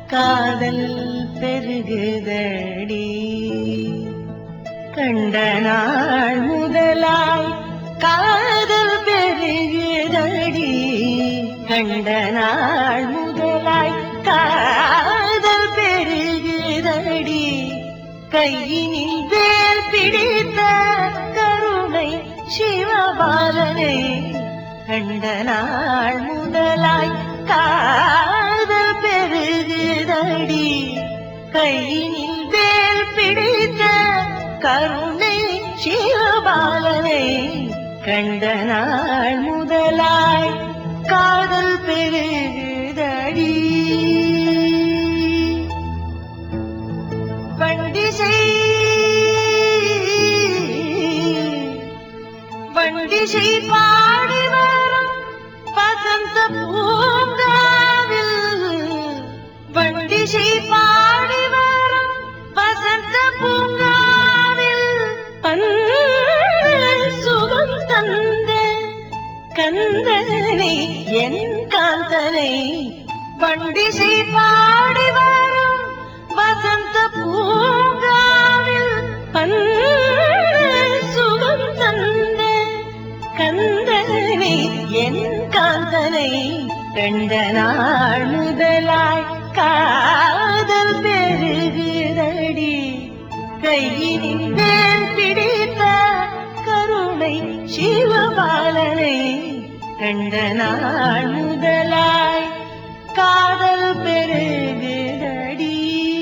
காதல் பெருகுதடி கண்ட நாள் முதலாய் காதல் பெருகுதடி கண்ட நாள் முதலாய் காதல் பெருகுதடி கையினில் வேல் பிடித்த கருணை சிவபாலனை கண்ட நாள் முதலாய் காதல் பெருகுதடி கையினில் வேல் பிடித்த கருணை சிவபாலனை கண்ட நாள் முதலாய் காதல் பெருகுதடி பண்டிசை பண்டிசை பாடி வரும் வசந்த பூங்காவில் பண்டிசை பாடி வரும் வசந்த பூங்காவில் பன்னல் சுகம் தந்த கந்தனை என் காந்தனை பண்டிசை பாடி வரும் வசந்த பூங்காவில் பன்னல் சுகம் தந்த கந்தனை என் காந்தனை கண்ட நாள் முதலாய் காதல் பெருகுதடி கையினில் வேல் பிடித்த கருணை சிவபாலனை கண்ட நாள் முதலாய் காதல் பெருகுதடி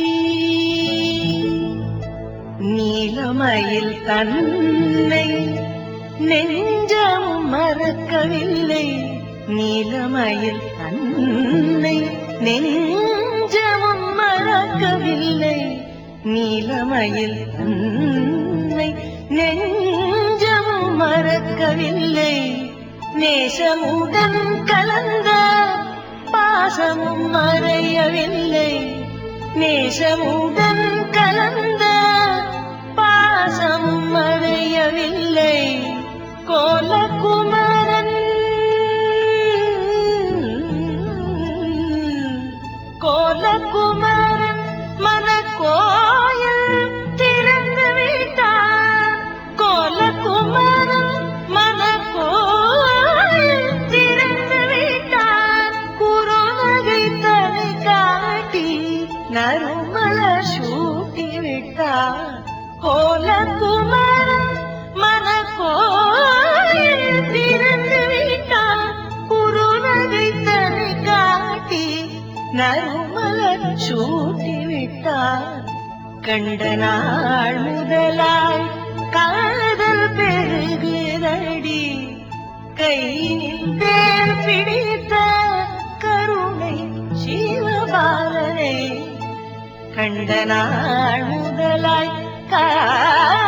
நீலமயில் தன்னை நெஞ்சமும் மறக்கவில்லை நீலமயில் தன்னை நெஞ்சமும் மறக்கவில்லை நீலமயில் தன்னை நெஞ்சமும் மறக்கவில்லை நேசமுடன் கலந்த பாசமும் மறையவில்லை நேசமுடன் கலந்த பாசமும் மறையவில்லை கோலகுமரன் கோலகுமரன் மனக்கோயில் திறந்து விட்டார் கோலகுமரன் மனக்கோயில் திறந்து விட்டார் குறுநகை தலை காட்டி நறுமல சூட்டி விட்டார் கோலகுமரன் மனக்கோயில் திறந்து விட்டார் குறுநகை தலை காட்டி நறுமலர் சூட்டி விட்டார் கண்ட நாள் முதலாய் காதல் பெருகுதடி கையில் வேல் பிடித்த கருணை சிவபாலனை கண்ட நாள் முதலாய் கா